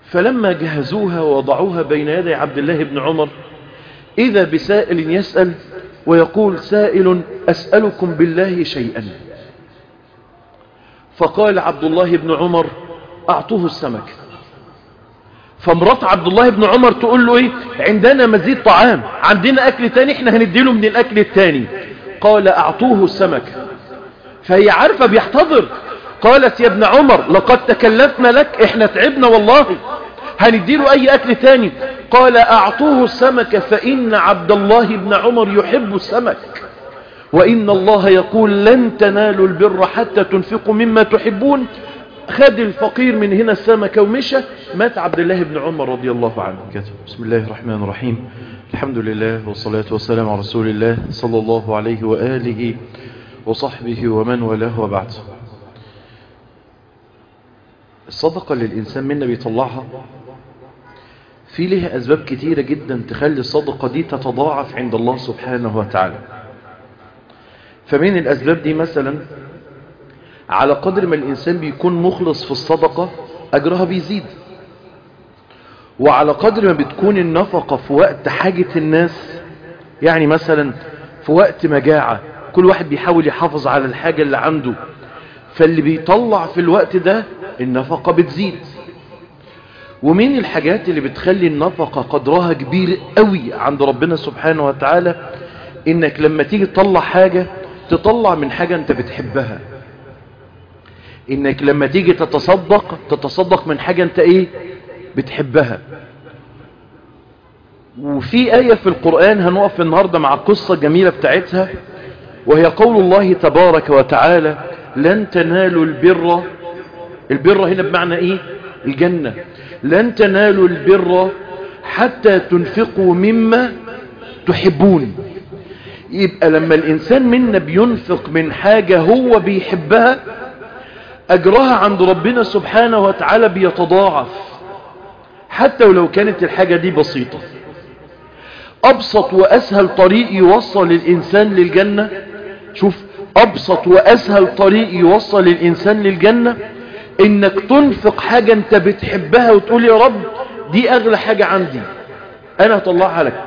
فلما جهزوها ووضعوها بين يدي عبد الله بن عمر إذا بسائل يسأل ويقول سائل أسألكم بالله شيئا فقال عبد الله بن عمر أعطوه السمك فمرات عبد الله بن عمر تقول له إيه عندنا مزيد طعام عندنا أكل تاني احنا هنديله من الأكل التاني قال أعطوه السمك فهي عارفة بيحتضر قالت يا ابن عمر لقد تكلفنا لك احنا تعبنا والله هنديله اي اكل تاني قال اعطوه السمك فان عبد الله بن عمر يحب السمك وان الله يقول لن تنالوا البر حتى تنفقوا مما تحبون خد الفقير من هنا السمكة ومشى مات عبد الله بن عمر رضي الله عنه كتب بسم الله الرحمن الرحيم الحمد لله والصلاة والسلام على رسول الله صلى الله عليه وآله وصحبه ومن والاه وبعد الصدقة اللي الإنسان منا بيطلعها في لها أسباب كتيرة جدا تخلي الصدقة دي تتضاعف عند الله سبحانه وتعالى فمن الأسباب دي مثلا على قدر ما الإنسان بيكون مخلص في الصدقة أجرها بيزيد وعلى قدر ما بتكون النفقة في وقت حاجة الناس يعني مثلا في وقت مجاعة كل واحد بيحاول يحافظ على الحاجة اللي عنده فاللي بيطلع في الوقت ده النفقة بتزيد ومن الحاجات اللي بتخلي النفقة قدرها كبير قوي عند ربنا سبحانه وتعالى انك لما تيجي تطلع حاجة تطلع من حاجة انت بتحبها انك لما تيجي تتصدق تتصدق من حاجة انت ايه بتحبها وفي آية في القرآن هنقف النهاردة مع القصة الجميلة بتاعتها وهي قول الله تبارك وتعالى لن تنالوا البر البر هنا بمعنى ايه الجنة لن تنالوا البر حتى تنفقوا مما تحبون يبقى لما الإنسان منا بينفق من حاجة هو بيحبها أجرها عند ربنا سبحانه وتعالى بيتضاعف حتى ولو كانت الحاجة دي بسيطة أبسط وأسهل طريق يوصل الإنسان للجنة شوف أبسط وأسهل طريق يوصل الإنسان للجنة إنك تنفق حاجة أنت بتحبها وتقول يا رب دي أغلى حاجة عندي أنا هطلعها لك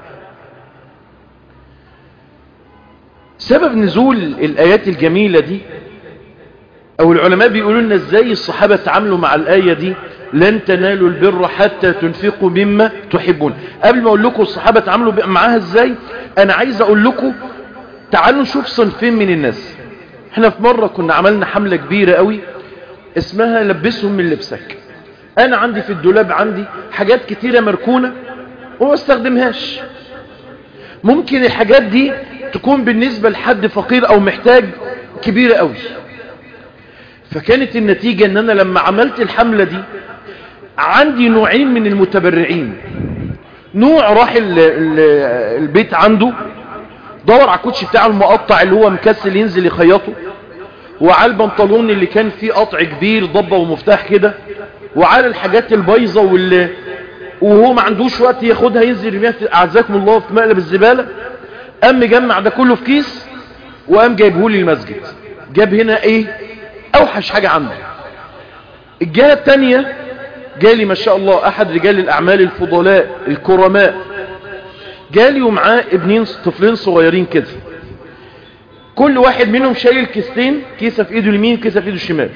سبب نزول الآيات الجميلة دي أو العلماء بيقولوا لنا إزاي الصحابة تعاملوا مع الآية دي لن تنالوا البر حتى تنفقوا مما تحبون قبل ما أقول لكم الصحابة تعاملوا معاها إزاي أنا عايز أقول لكم تعالوا نشوف صنفين من الناس احنا في مرة كنا عملنا حملة كبيرة قوي اسمها لبسهم من لبسك انا عندي في الدولاب عندي حاجات كتيرة مركونة وما استخدمهاش ممكن الحاجات دي تكون بالنسبة لحد فقير او محتاج كبيرة قوي فكانت النتيجة ان انا لما عملت الحملة دي عندي نوعين من المتبرعين نوع راح ال ال البيت عنده دور على الكوتش بتاعه المقطع اللي هو مكسل ينزل يخيطه وعلى البنطلون اللي كان فيه قطع كبير ضبة ومفتاح كده وعلى الحاجات البايظة واللي وهو ما عندوش وقت ياخدها ينزل يرميها اعزكم الله في مقلب الزبالة قام مجمع ده كله في كيس وقام جايبه لي المسجد جاب هنا ايه اوحش حاجة عنده الجهة التانية جالي ما شاء الله احد رجال الاعمال الفضلاء الكرماء جالي ومعاه ابنين طفلين صغيرين كده كل واحد منهم شايل كيستين كيسة في ايده اليمين كيسة في ايده الشمال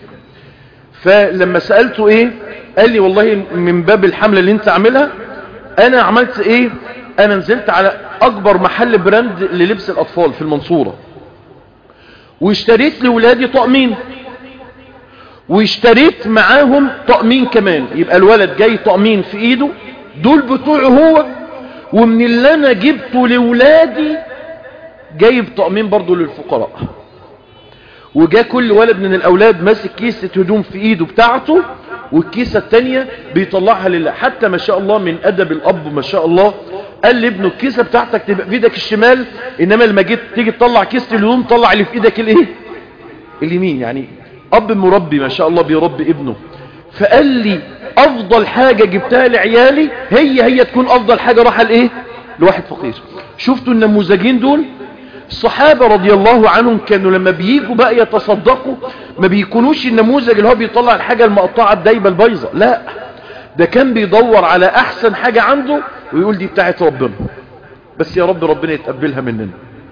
فلما سألته ايه قال لي والله من باب الحملة اللي انت عاملها انا عملت ايه انا نزلت على اكبر محل براند للبس الاطفال في المنصورة واشتريت لولادي طقمين واشتريت معاهم طقمين كمان يبقى الولد جاي طقمين في ايده دول بتوعه هو ومن اللي انا جبته لولادي جايب طقمين برضو للفقراء وجا كل ولد من الاولاد ماسك كيسة هدوم في ايده بتاعته والكيسة التانية بيطلعها لله حتى ما شاء الله من ادب الاب ما شاء الله قال لابنه الكيسة بتاعتك تبقى في ايدك الشمال انما لما جيت تيجي تطلع كيسة الهدوم طلع اللي في ايدك الايه اليمين يعني اب مربي ما شاء الله بيربي ابنه فقال لي افضل حاجة جبتها لعيالي هي هي تكون افضل حاجة راح لايه لواحد فقير شفتوا النموذجين دول الصحابة رضي الله عنهم كانوا لما بييجوا بقى يتصدقوا ما بيكونوش النموذج اللي هو بيطلع الحاجة المقطعة الدايبة البيضة لا ده كان بيدور على احسن حاجة عنده ويقول دي بتاعت ربنا بس يا رب ربنا يتقبلها مننا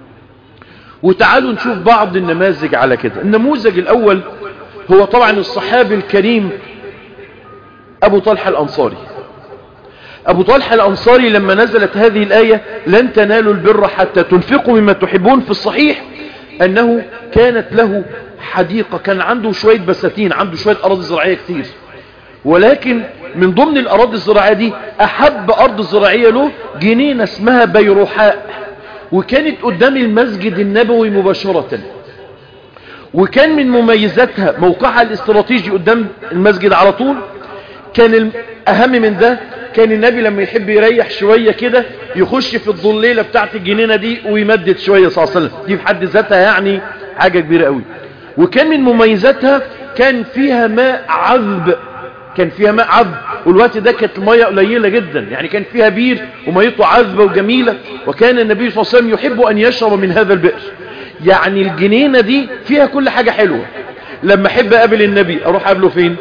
وتعالوا نشوف بعض النماذج على كده النموذج الاول هو طبعا الصحابي الكريم ابو طلحة الانصاري ابو طلحة الانصاري لما نزلت هذه الاية لن تنالوا البر حتى تنفقوا مما تحبون في الصحيح انه كانت له حديقة كان عنده شوية بساتين عنده شوية اراضي زراعية كتير ولكن من ضمن الاراضي الزراعية دي احب ارض زراعية له جنينة اسمها بيروحاء وكانت قدام المسجد النبوي مباشرة وكان من مميزاتها موقعها الاستراتيجي قدام المسجد على طول كان اهم من ده كان النبي لما يحب يريح شوية كده يخش في الظليلة بتاعت الجنينة دي ويمدد شوية صلى الله عليه وسلم دي في حد ذاتها يعني حاجة كبيرة قوي وكان من مميزاتها كان فيها ماء عذب كان فيها ماء عذب والوقت ده كانت المية قليلة جدا يعني كان فيها بير وميته عذبة وجميلة وكان النبي صلى الله عليه وسلم يحب أن يشرب من هذا البئر يعني الجنينة دي فيها كل حاجة حلوة لما احب اقابل النبي اروح اقابله فين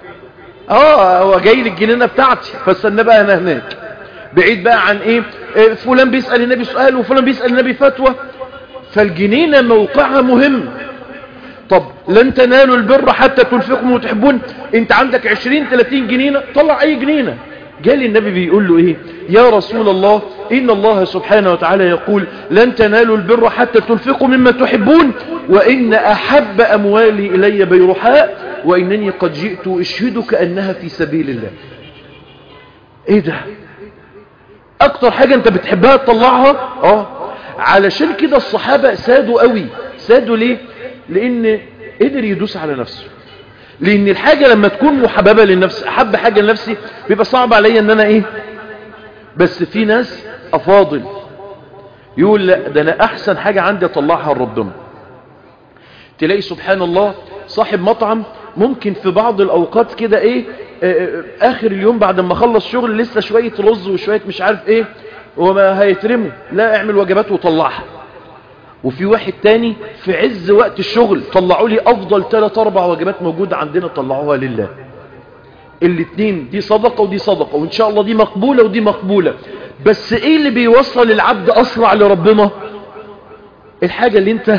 اه هو جاي للجنينة بتاعتي فاستنى بقى انا هناك بعيد بقى عن ايه إيه، فلان بيسأل النبي سؤال وفلان بيسأل النبي فتوى فالجنينة موقعها مهم طب لن تنالوا البر حتى تنفقوا ما تحبون انت عندك 20 30 جنينة طلع اي جنينة جالي النبي بيقول له ايه يا رسول الله ان الله سبحانه وتعالى يقول لن تنالوا البر حتى تنفقوا مما تحبون وان احب اموالي الي بيرحاء وانني قد جئت اشهدك انها في سبيل الله ايه ده اكتر حاجة انت بتحبها تطلعها اه علشان كده الصحابة سادوا قوي سادوا ليه لان قدر يدوس على نفسه لان الحاجة لما تكون محببة للنفس احب حاجة لنفسي بيبقى صعب عليا ان انا ايه بس في ناس افاضل يقول لا ده انا احسن حاجة عندي اطلعها لربنا تلاقي سبحان الله صاحب مطعم ممكن في بعض الاوقات كده ايه آه، آه، اخر اليوم بعد ما خلص شغل لسه شوية رز وشوية مش عارف ايه وما هيترموا لا اعمل وجبات وطلعها وفي واحد تاني في عز وقت الشغل طلعوا لي افضل 3 4 وجبات موجودة عندنا طلعوها لله الاتنين دي صدقة ودي صدقة وان شاء الله دي مقبولة ودي مقبولة بس ايه اللي بيوصل العبد اسرع لربنا الحاجة اللي انت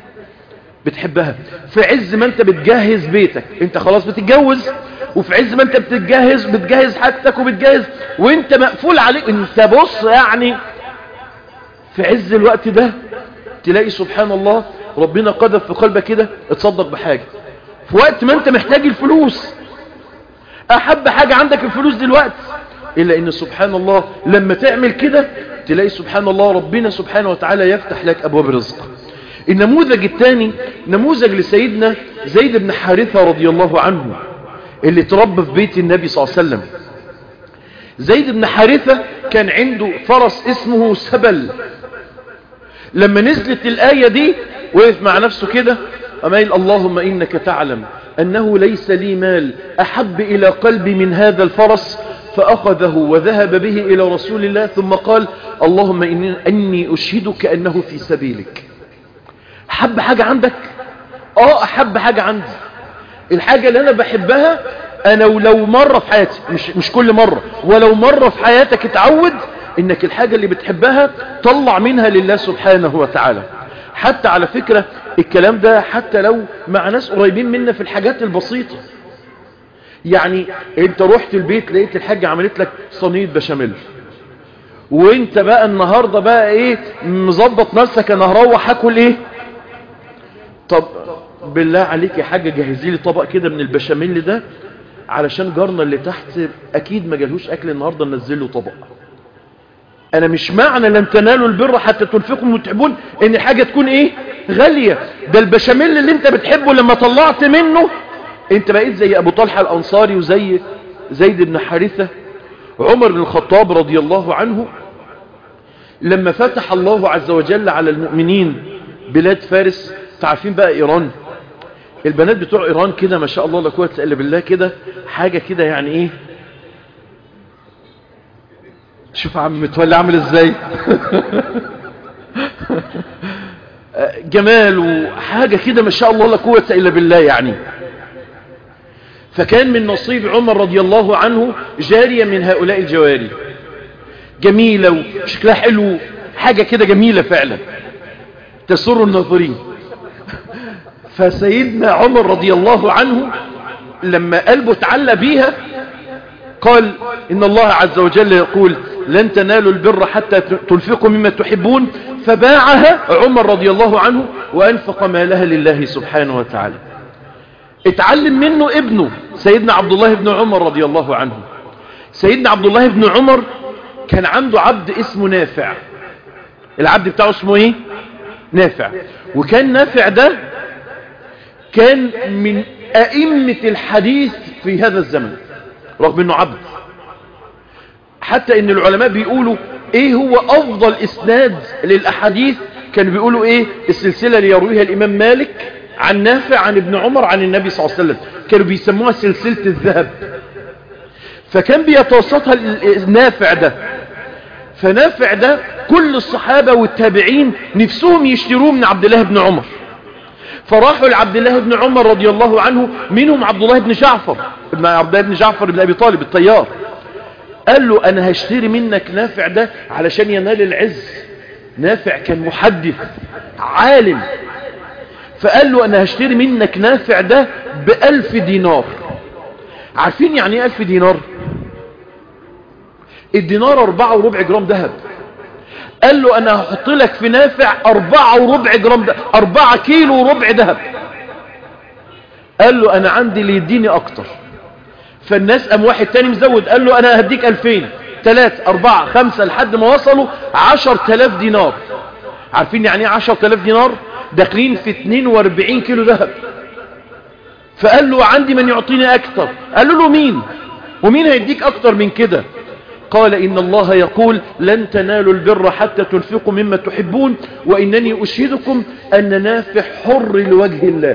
بتحبها في عز ما انت بتجهز بيتك انت خلاص بتتجوز وفي عز ما انت بتتجهز بتجهز حاجتك وبتجهز وانت مقفول عليك انت بص يعني في عز الوقت ده تلاقي سبحان الله ربنا قذف في قلبك كده اتصدق بحاجة في وقت ما انت محتاج الفلوس احب حاجة عندك الفلوس دلوقتي الا ان سبحان الله لما تعمل كده تلاقي سبحان الله ربنا سبحانه وتعالى يفتح لك ابواب الرزق النموذج الثاني نموذج لسيدنا زيد بن حارثة رضي الله عنه اللي تربى في بيت النبي صلى الله عليه وسلم زيد بن حارثة كان عنده فرس اسمه سبل لما نزلت الآية دي وقف مع نفسه كده أميل اللهم إنك تعلم أنه ليس لي مال أحب إلى قلبي من هذا الفرس فأخذه وذهب به إلى رسول الله ثم قال اللهم إني, إني أشهدك أنه في سبيلك أحب حاجة عندك آه أحب حاجة عندي الحاجة اللي أنا بحبها أنا ولو مرة في حياتي مش, مش كل مرة ولو مرة في حياتك اتعود انك الحاجة اللي بتحبها طلع منها لله سبحانه وتعالى حتى على فكرة الكلام ده حتى لو مع ناس قريبين منا في الحاجات البسيطة يعني انت رحت البيت لقيت الحاجة عملت لك صينية بشاميل وانت بقى النهاردة بقى ايه مظبط نفسك انا هروح اكل ايه طب بالله عليك يا حاجة جهزي لي طبق كده من البشاميل ده علشان جارنا اللي تحت اكيد ما جالهوش اكل النهاردة ننزل له طبق انا مش معنى لن تنالوا البر حتى تنفقوا ما تحبون ان الحاجة تكون ايه غالية ده البشاميل اللي انت بتحبه لما طلعت منه انت بقيت زي ابو طلحة الانصاري وزي زيد بن حارثة عمر بن الخطاب رضي الله عنه لما فتح الله عز وجل على المؤمنين بلاد فارس تعرفين بقى ايران البنات بتوع ايران كده ما شاء الله لا قوه الا بالله كده حاجة كده يعني ايه شوف عم متولي عامل ازاي جمال وحاجة كده ما شاء الله لا قوة الا بالله يعني فكان من نصيب عمر رضي الله عنه جارية من هؤلاء الجواري جميلة وشكلها حلو حاجة كده جميلة فعلا تسر الناظرين فسيدنا عمر رضي الله عنه لما قلبه تعلى بيها قال إن الله عز وجل يقول لن تنالوا البر حتى تنفقوا مما تحبون فباعها عمر رضي الله عنه وأنفق مالها لله سبحانه وتعالى اتعلم منه ابنه سيدنا عبد الله بن عمر رضي الله عنه سيدنا عبد الله بن عمر كان عنده عبد اسمه نافع العبد بتاعه اسمه ايه نافع وكان نافع ده كان من أئمة الحديث في هذا الزمن رغم انه عبد حتى ان العلماء بيقولوا ايه هو افضل اسناد للاحاديث كانوا بيقولوا ايه السلسلة اللي يرويها الامام مالك عن نافع عن ابن عمر عن النبي صلى الله عليه وسلم كانوا بيسموها سلسلة الذهب فكان بيتوسطها النافع ده فنافع ده كل الصحابة والتابعين نفسهم يشتروه من عبد الله بن عمر فراحوا لعبد الله بن عمر رضي الله عنه منهم عبد الله بن جعفر ابن عبد الله بن جعفر بن أبي طالب الطيار قال له أنا هشتري منك نافع ده علشان ينال العز نافع كان محدث عالم فقال له أنا هشتري منك نافع ده بألف دينار عارفين يعني ايه ألف دينار الدينار أربعة وربع جرام ذهب قال له أنا هحط لك في نافع أربعة وربع جرام ده أربعة كيلو وربع ذهب قال له أنا عندي اللي يديني أكتر فالناس قام واحد تاني مزود قال له أنا هديك ألفين ثلاث أربعة خمسة لحد ما وصلوا عشر تلاف دينار عارفين يعني ايه عشر تلاف دينار داخلين في 42 كيلو ذهب فقال له عندي من يعطيني أكتر قال له مين ومين هيديك أكتر من كده قال إن الله يقول لن تنالوا البر حتى تنفقوا مما تحبون وإنني أشهدكم أن نافع حر لوجه الله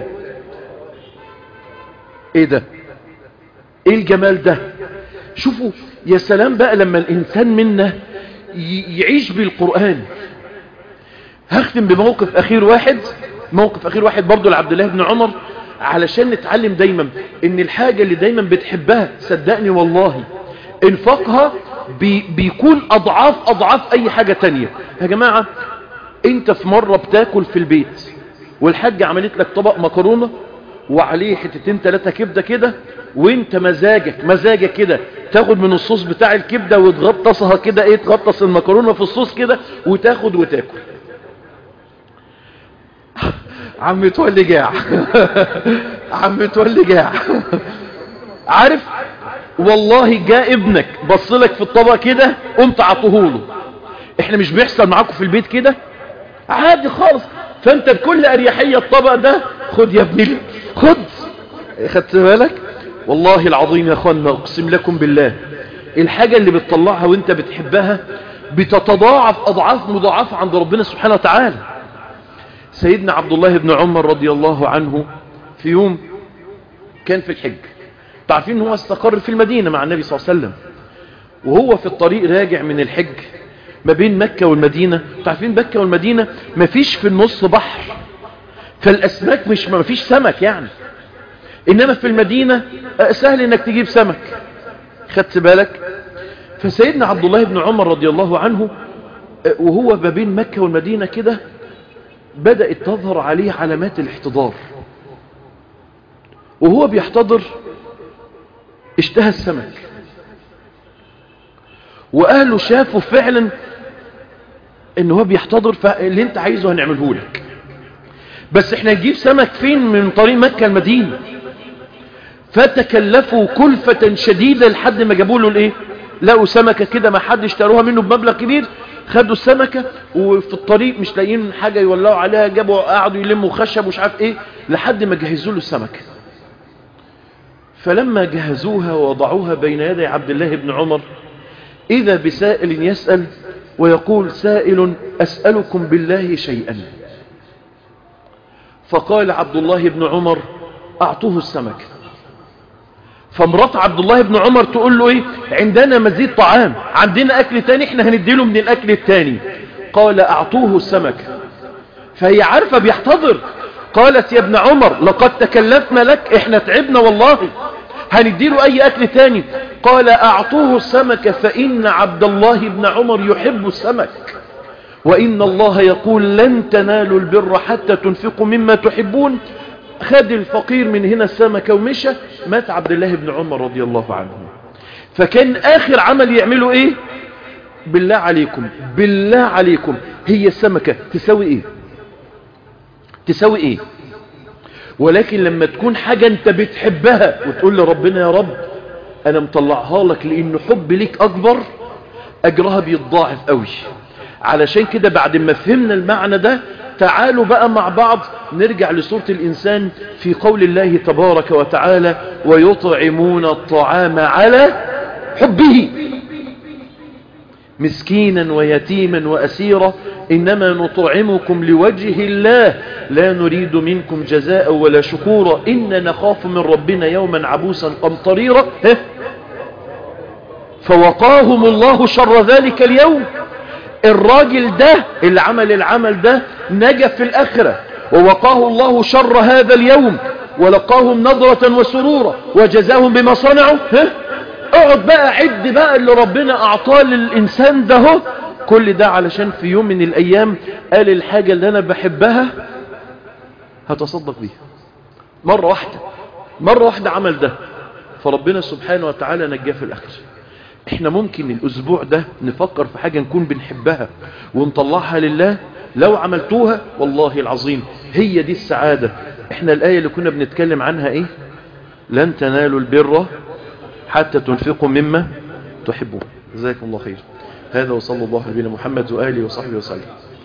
إيه ده إيه الجمال ده شوفوا يا سلام بقى لما الإنسان منا يعيش بالقرآن هختم بموقف أخير واحد موقف أخير واحد برضو لعبد الله بن عمر علشان نتعلم دايما ان الحاجة اللي دايما بتحبها صدقني والله انفاقها بي بيكون اضعاف اضعاف اي حاجة تانية يا جماعة انت في مرة بتاكل في البيت والحاجة عملت لك طبق مكرونة وعليه حتتين تلاتة كبدة كده وانت مزاجك مزاجك كده تاخد من الصوص بتاع الكبدة وتغطسها كده ايه تغطس المكرونة في الصوص كده وتاخد وتاكل عم تولي جاع عم تولي جاع عارف والله جاء ابنك بصلك في الطبق كده قمت عطوهوله احنا مش بيحصل معاكم في البيت كده عادي خالص فانت بكل اريحية الطبق ده خد يا ابني خد خدت بالك والله العظيم يا اخوانا اقسم لكم بالله الحاجة اللي بتطلعها وانت بتحبها بتتضاعف اضعاف مضاعفة عند ربنا سبحانه وتعالى سيدنا عبد الله بن عمر رضي الله عنه في يوم كان في الحج تعرفين هو استقر في المدينة مع النبي صلى الله عليه وسلم وهو في الطريق راجع من الحج ما بين مكة والمدينة تعرفين مكة والمدينة ما فيش في النص بحر فالأسماك مش ما فيش سمك يعني إنما في المدينة سهل إنك تجيب سمك خدت بالك فسيدنا عبد الله بن عمر رضي الله عنه وهو ما بين مكة والمدينة كده بدأت تظهر عليه علامات الاحتضار وهو بيحتضر اشتهى السمك واهله شافوا فعلا ان هو بيحتضر فاللي انت عايزه هنعمله لك بس احنا نجيب سمك فين من طريق مكة المدينة فتكلفوا كلفة شديدة لحد ما جابوا له الايه لقوا سمكة كده ما حد اشتروها منه بمبلغ كبير خدوا السمكة وفي الطريق مش لاقيين حاجة يولعوا عليها جابوا قعدوا يلموا خشب ومش عارف ايه لحد ما جهزوا له السمكة فلما جهزوها ووضعوها بين يدي عبد الله بن عمر إذا بسائل يسأل ويقول سائل أسألكم بالله شيئا فقال عبد الله بن عمر أعطوه السمك فمرات عبد الله بن عمر تقول له ايه عندنا مزيد طعام عندنا اكل تاني احنا هنديله من الاكل التاني قال اعطوه السمك فهي عارفة بيحتضر قالت يا ابن عمر لقد تكلفنا لك احنا تعبنا والله هنديله اي اكل تاني قال اعطوه السمك فان عبد الله بن عمر يحب السمك وان الله يقول لن تنالوا البر حتى تنفقوا مما تحبون خد الفقير من هنا السمكة ومشى مات عبد الله بن عمر رضي الله عنه فكان اخر عمل يعمله ايه بالله عليكم بالله عليكم هي السمكة تساوي ايه تساوي ايه ولكن لما تكون حاجة انت بتحبها وتقول لربنا يا رب انا مطلعها لك لان حبي ليك اكبر اجرها بيتضاعف قوي علشان كده بعد ما فهمنا المعنى ده تعالوا بقى مع بعض نرجع لسورة الإنسان في قول الله تبارك وتعالى ويطعمون الطعام على حبه مسكينا ويتيما وأسيرا إنما نطعمكم لوجه الله لا نريد منكم جزاء ولا شكورا إن نخاف من ربنا يوما عبوسا قمطريرا فوقاهم الله شر ذلك اليوم الراجل ده اللي عمل العمل ده نجا في الآخرة ووقاه الله شر هذا اليوم ولقاهم نظرة وسرورا وجزاهم بما صنعوا ها؟ اقعد بقى عد بقى اللي ربنا اعطاه للإنسان ده هو. كل ده علشان في يوم من الأيام قال الحاجة اللي أنا بحبها هتصدق بيها مرة واحدة مرة واحدة عمل ده فربنا سبحانه وتعالى نجاه في الآخر احنا ممكن الاسبوع ده نفكر في حاجة نكون بنحبها ونطلعها لله لو عملتوها والله العظيم هي دي السعادة احنا الآية اللي كنا بنتكلم عنها ايه لن تنالوا البر حتى تنفقوا مما تحبون جزاكم الله خير هذا وصلى الله على نبينا محمد وآله وصحبه وسلم